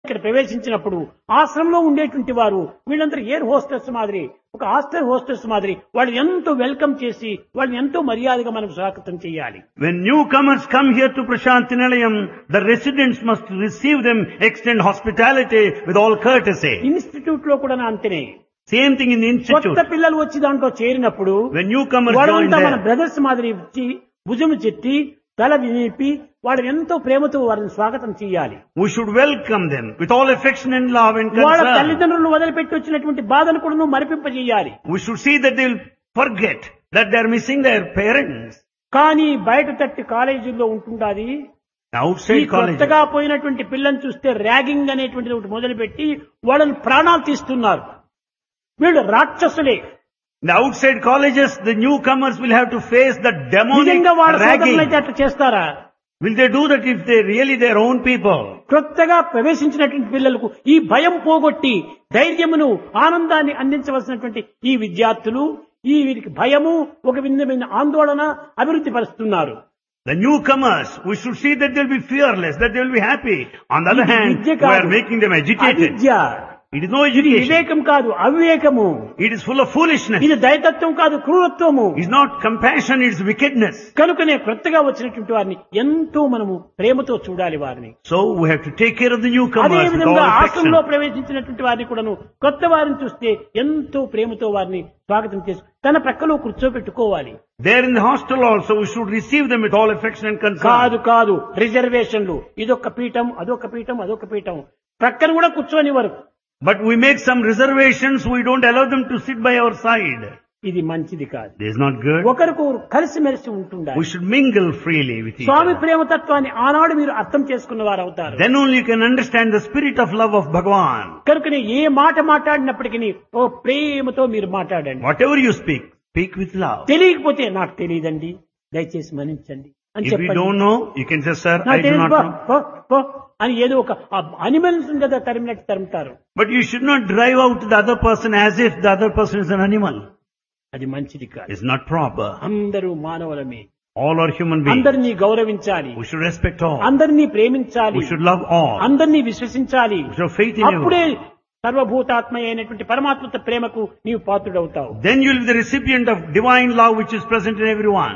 ఇక్కడ ప్రవేశించినప్పుడు ఆశ్రమంలో ఉండేటువంటి వారు వీళ్ళందరూ ఎయిర్ హోస్టెస్ మాదిరి ఒక హాస్టల్ హోస్టెస్ మాదిరి వాళ్ళు ఎంతో వెల్కమ్ చేసి వాళ్ళని ఎంతో మర్యాదగా మనం స్వాగతం చేయాలి When newcomers come here to Prashanti Nilayam, the residents must receive them, extend hospitality with all courtesy. Institute లో కూడా అంతనే Same thing in the institute. కొత్త పిల్లలు వచ్చి దాంట్లో చేరినప్పుడు When newcomers join వాళ్ళంతా మన there, బ్రదర్స్ మాదిరి ఇచ్చి భుజము చెట్టి తల వినిపి వాళ్ళని ఎంతో ప్రేమతో వారిని స్వాగతం చేయాలి we should welcome them with all affection and love and వాళ్ళ concern. తల్లిదండ్రులను వదిలిపెట్టి వచ్చినటువంటి బాధను కూడా మరిపింపజేయాలి We should see that they will forget that they are missing their parents. కానీ బయట తట్టి కాలేజీల్లో ఉంటుండాది ఈ Outside college. కొత్తగా పోయినటువంటి పిల్లని చూస్తే ర్యాగింగ్ అనేటువంటిది ఒకటి మొదలుపెట్టి వాళ్ళని ప్రాణాలు తీస్తున్నారు వీళ్ళు రాక్షసులే In the outside colleges, the newcomers will have to face the demonic నిజంగా వాళ్ళ ragging. సోదరులైతే అట్లా చేస్తారా Will they do that if they really their own people? కొత్తగా ప్రవేశించినటువంటి పిల్లలకు ఈ భయం పోగొట్టి ధైర్యమును ఆనందాన్ని అందించవలసినటువంటి ఈ విద్యార్థులు ఈ వీరికి భయము ఒక విధమైన ఆందోళన అభివృద్ధి పరుస్తున్నారు The newcomers, we should see that they'll be fearless, that they'll be happy. On the other ఇది hand, విద్య we are కాదు making them agitated. అవిద్య It is no ఇది education. వివేకం కాదు అవివేకము It is full of foolishness. ఇది దైతత్వం కాదు క్రూరత్వము It is not compassion, it is wickedness. కనుకనే కొత్తగా వచ్చినటువంటి వారిని ఎంతో మనము ప్రేమతో చూడాలి వారిని So we have to take care of the అదే newcomers with all విధంగా affection. ఆశ్రమంలో ప్రవేశించినటువంటి వారిని కూడాను కొత్త వారిని చూస్తే ఎంతో ప్రేమతో వారిని స్వాగతం చేసి తన ప్రక్కలో కూర్చోబెట్టుకోవాలి There in the hostel also, we should receive them with all affection and కాదు concern. కాదు రిజర్వేషన్లు ఇదొక పీఠం అదొక పీఠం అదొక పీఠం ప్రక్కన కూడా కూర్చోనివ్వరు But we make some reservations, we don't allow them to sit by our side. ఇది మంచిది కాదు This is not good. ఒకరికి కలిసిమెలిసి ఉంటుండాలి We should mingle freely with each Swamy other. ప్రేమతత్వాన్ని ఆనాడు మీరు అర్థం చేసుకున్న వారు అవుతారు Then only you can understand the spirit of love of Bhagavan. కనుకనే ఏ మాట మాట్లాడినప్పటికీ ఓ ప్రేమతో మీరు మాట్లాడండి Whatever you speak, speak with love. తెలియకపోతే నాకు తెలియదండి దయచేసి మన్నించండి అని If you చెప్పండి don't know, you can say, sir, I నాకు do తెలియదు not పో, know. పో, పో అని ఏదో ఒక అనిమల్స్ కదా తరిమినట్టు తరుముతారు But you should not drive out the other person as if the other person is an animal. అది మంచిది కాదు It's not proper. అందరూ మానవులమే All are human beings. అందరినీ గౌరవించాలి We should respect all. అందరినీ ప్రేమించాలి We should love all. అందరినీ విశ్వసించాలి We should have faith in అప్పుడే everyone. సర్వభూతాత్మ అయినటువంటి పరమాత్మ ప్రేమకు నీవు పాత్రుడవుతావు Then you will be the recipient of divine love which is present in everyone.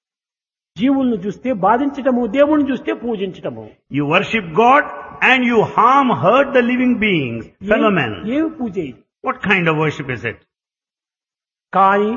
జీవులను చూస్తే బాధించటము దేవుణ్ణి చూస్తే పూజించటము You worship God and you harm, hurt the living beings, fellow men. ఏమి పూజ ఇది What kind of worship is it? కానీ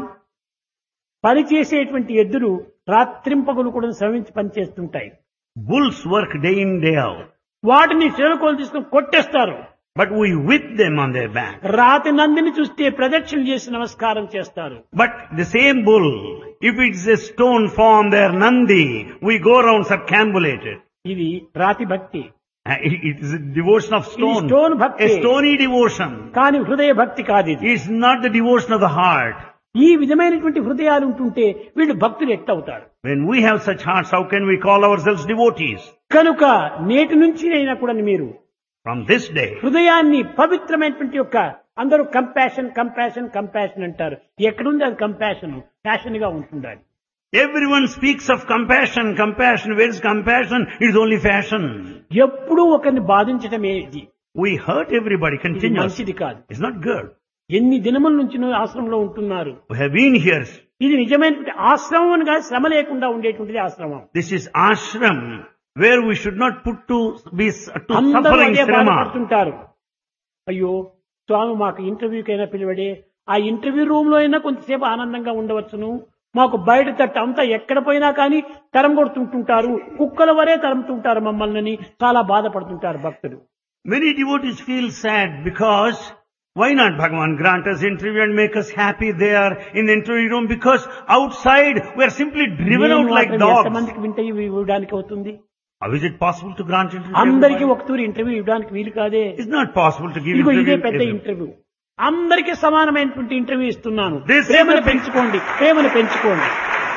పని చేసేటువంటి ఎద్దులు రాత్రింపగలు కూడా శ్రమించి పనిచేస్తుంటాయి Bulls work day in, day out. వాటిని శ్రమకోలు తీసుకుని కొట్టేస్తారు But we whip them on their back. రాతి నందిని చూస్తే ప్రదక్షిణ చేసి నమస్కారం చేస్తారు But the same bull, if it's a stone form there, Nandi, we go around circambulated. ఇది రాతి భక్తి Uh, It it is a devotion of stone. stone bhakti. A stony devotion. కానీ హృదయ భక్తి కాదు ఇది It's not the devotion of the heart. ఈ విధమైనటువంటి హృదయాలు ఉంటుంటే వీళ్ళు భక్తులు ఎట్టవుతారు When we have such hearts, how can we call ourselves devotees? కనుక నేటి నుంచి అయినా కూడా మీరు From this day, హృదయాన్ని పవిత్రమైనటువంటి యొక్క అందరూ కంపాషన్ కంపాషన్ కంపాషన్ అంటారు ఎక్కడుంది అది కంపాషన్ ప్యాషన్ గా ఉంటుండాలి everyone speaks of compassion, compassion. Where is compassion? It is only fashion. ఎప్పుడూ ఒకరిని బాధించటమే ఇది We hurt everybody ఇది continuously. మంచిది కాదు It's not good. ఎన్ని దినముల నుంచి నువ్వు ఆశ్రమంలో ఉంటున్నారు We have been here. ఇది నిజమైనటువంటి ఆశ్రమం అని కాదు శ్రమ లేకుండా ఉండేటువంటిది ఆశ్రమం This is ashram where we should not put to be to అందరూ suffering అదే shrama. బాధపడుతుంటారు అయ్యో స్వామి మాకు ఇంటర్వ్యూకైనా పిలువడే ఆ ఇంటర్వ్యూ రూమ్ లో అయినా కొంతసేపు ఆనందంగా ఉండవచ్చును మాకు బయట తట్టు అంతా ఎక్కడ పోయినా కానీ తరం కొడుతుంటుంటారు కుక్కల వరే తరుముతుంటారు మమ్మల్ని చాలా బాధపడుతుంటారు భక్తులు Many devotees feel sad because why not Bhagavan grant us interview and make us happy there in the interview room because outside we are simply driven out నేను like మాత్రం dogs. ఎంతమందికి ఇంటర్వ్యూ ఇవ్వడానికి అవుతుంది How is it possible to grant interview? to అందరికీ everybody? ఒక తూరి interview ఇవ్వడానికి వీలు కాదే It's not possible to give ఇదిగో ఇదే interview. to పెద్ద everyone. ఇంటర్వ్యూ అందరికీ సమానమైనటువంటి ఇంటర్వ్యూ ఇస్తున్నాను This is ప్రేమను the big- పెంచుకోండి ప్రేమను పెంచుకోండి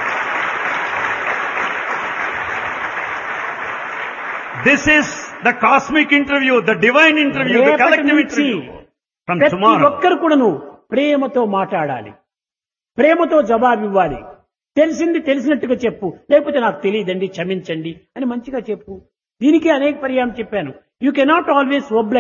This is the cosmic interview, the divine interview, the రేపటి collective నుంచి interview. From ప్రతి tomorrow. ఒక్కరు కూడాను ప్రేమతో మాట్లాడాలి ప్రేమతో జవాబు ఇవ్వాలి తెలిసింది తెలిసినట్టుగా చెప్పు లేకపోతే నాకు తెలియదండి క్షమించండి అని మంచిగా చెప్పు దీనికి అనేక పర్యాయం చెప్పాను యూ కెనాట్ ఆల్వేస్ ఒబ్లై